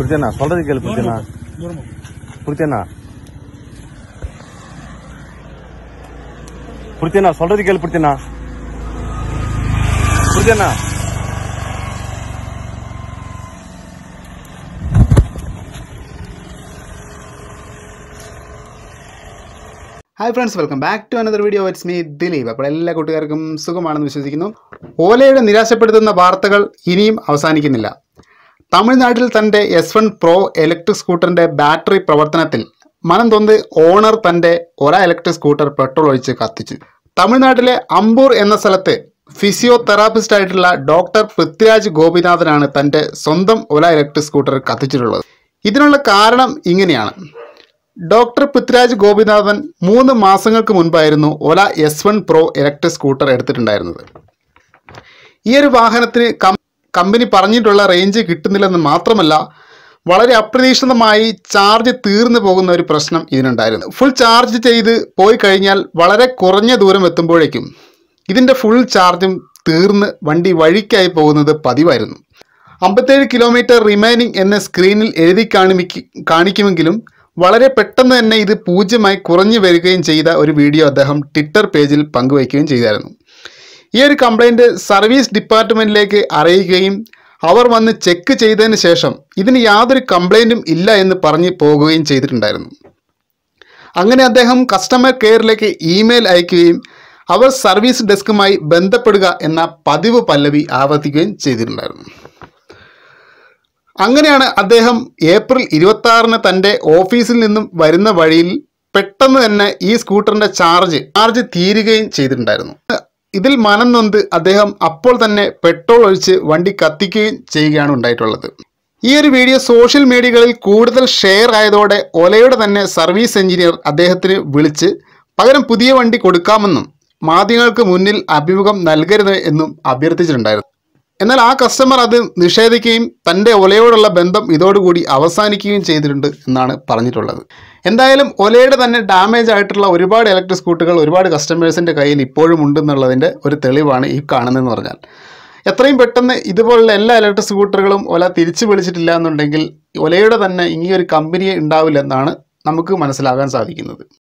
புரிச்சேண்ணா சொல்றது கேளு புரிச்சேண்ணா புரிச்சேண்ணா புரிச்சேண்ணா சொல்றது கேளு புரிச்சேண்ணா புரிச்சேண்ணா hi friends welcome back to another video it's me Dileep അപ്പോൾ എല്ലാ കൂട്ടുകാർക്കും സുഖമാണെന്ന് വിശ്വസിക്കുന്നു ഓലയുടെ നിരാശപ്പെടുത്തുന്ന വാർത്തകൾ ഇനിയും അവസാനിക്കുന്നില്ല തമിഴ്നാട്ടിൽ തൻ്റെ എസ് വൺ പ്രോ ഇലക്ട്രിക് സ്കൂട്ടറിൻ്റെ ബാറ്ററി പ്രവർത്തനത്തിൽ മനം തൊന്ന് ഓണർ തൻ്റെ ഒല ഇലക്ട്രിക് സ്കൂട്ടർ പെട്രോൾ ഒഴിച്ച് കത്തിച്ചു തമിഴ്നാട്ടിലെ അമ്പൂർ എന്ന സ്ഥലത്ത് ഫിസിയോതെറാപ്പിസ്റ്റ് ആയിട്ടുള്ള ഡോക്ടർ പൃഥ്വിരാജ് ഗോപിനാഥനാണ് തൻ്റെ സ്വന്തം ഒല ഇലക്ട്രിക് സ്കൂട്ടർ കത്തിച്ചിട്ടുള്ളത് ഇതിനുള്ള കാരണം ഇങ്ങനെയാണ് ഡോക്ടർ പൃഥ്വിരാജ് ഗോപിനാഥൻ മൂന്ന് മാസങ്ങൾക്ക് മുൻപായിരുന്നു Ola S one pro electric scooter എടുത്തിട്ടുണ്ടായിരുന്നത് ഈ ഒരു വാഹനത്തിന് കം- കമ്പനി പറഞ്ഞിട്ടുള്ള റേഞ്ച് കിട്ടുന്നില്ലെന്ന് മാത്രമല്ല വളരെ അപ്രതീക്ഷിതമായി ചാർജ് തീർന്നു പോകുന്ന ഒരു പ്രശ്നം ഇതിനുണ്ടായിരുന്നു ഫുൾ ചാർജ് ചെയ്ത് പോയി കഴിഞ്ഞാൽ വളരെ കുറഞ്ഞ ദൂരം എത്തുമ്പോഴേക്കും ഇതിൻ്റെ ഫുൾ ചാർജും തീർന്ന് വണ്ടി വഴിക്കായി പോകുന്നത് പതിവായിരുന്നു അമ്പത്തേഴ് കിലോമീറ്റർ റിമൈനിങ് എന്ന സ്ക്രീനിൽ എഴുതി കാണിമിക്ക് കാണിക്കുമെങ്കിലും വളരെ പെട്ടെന്ന് തന്നെ ഇത് പൂജ്യമായി കുറഞ്ഞു വരികയും ചെയ്ത ഒരു വീഡിയോ അദ്ദേഹം ട്വിറ്റർ പേജിൽ പങ്കുവയ്ക്കുകയും ചെയ്തായിരുന്നു ഈ ഒരു കംപ്ലൈൻറ്റ് സർവീസ് ഡിപ്പാർട്ട്മെൻറ്റിലേക്ക് അറിയിക്കുകയും അവർ വന്ന് ചെക്ക് ചെയ്തതിന് ശേഷം ഇതിന് യാതൊരു കംപ്ലൈൻറ്റും ഇല്ല എന്ന് പറഞ്ഞ് പോകുകയും ചെയ്തിട്ടുണ്ടായിരുന്നു അങ്ങനെ അദ്ദേഹം കസ്റ്റമർ കെയറിലേക്ക് ഇമെയിൽ അയക്കുകയും അവർ സർവീസ് ഡെസ്കുമായി ബന്ധപ്പെടുക എന്ന പതിവ് പല്ലവി ആവർത്തിക്കുകയും ചെയ്തിട്ടുണ്ടായിരുന്നു അങ്ങനെയാണ് അദ്ദേഹം ഏപ്രിൽ ഇരുപത്തി ആറിന് തൻ്റെ ഓഫീസിൽ നിന്നും വരുന്ന വഴിയിൽ പെട്ടെന്ന് തന്നെ ഈ സ്കൂട്ടറിൻ്റെ ചാർജ് ചാർജ് തീരുകയും ചെയ്തിട്ടുണ്ടായിരുന്നു ഇതിൽ മനം നൊന്ത് അദ്ദേഹം അപ്പോൾ തന്നെ പെട്രോൾ ഒഴിച്ച് വണ്ടി കത്തിക്കുകയും ചെയ്യുകയാണ് ഉണ്ടായിട്ടുള്ളത് ഈ ഒരു വീഡിയോ സോഷ്യൽ മീഡിയകളിൽ കൂടുതൽ ഷെയർ ആയതോടെ ഒലയുടെ തന്നെ സർവീസ് എഞ്ചിനീയർ അദ്ദേഹത്തിന് വിളിച്ച് പകരം പുതിയ വണ്ടി കൊടുക്കാമെന്നും മാധ്യമങ്ങൾക്ക് മുന്നിൽ അഭിമുഖം നൽകരുത് എന്നും അഭ്യർത്ഥിച്ചിട്ടുണ്ടായിരുന്നു എന്നാൽ ആ കസ്റ്റമർ അത് നിഷേധിക്കുകയും തൻ്റെ ഒലയോടുള്ള ബന്ധം ഇതോടുകൂടി അവസാനിക്കുകയും ചെയ്തിട്ടുണ്ട് എന്നാണ് പറഞ്ഞിട്ടുള്ളത് എന്തായാലും ഒലയുടെ തന്നെ ഡാമേജ് ആയിട്ടുള്ള ഒരുപാട് ഇലക്ട്രിക് സ്കൂട്ടുകൾ ഒരുപാട് കസ്റ്റമേഴ്സിൻ്റെ കയ്യിൽ ഇപ്പോഴും ഉണ്ടെന്നുള്ളതിൻ്റെ ഒരു തെളിവാണ് ഈ കാണുന്നതെന്ന് പറഞ്ഞാൽ എത്രയും പെട്ടെന്ന് ഇതുപോലുള്ള എല്ലാ ഇലക്ട്രിക് സ്കൂട്ടറുകളും ഒല തിരിച്ചു വിളിച്ചിട്ടില്ല എന്നുണ്ടെങ്കിൽ ഒലയുടെ തന്നെ ഈ ഒരു കമ്പനിയെ ഉണ്ടാവില്ലെന്നാണ് നമുക്ക് മനസ്സിലാകാൻ സാധിക്കുന്നത്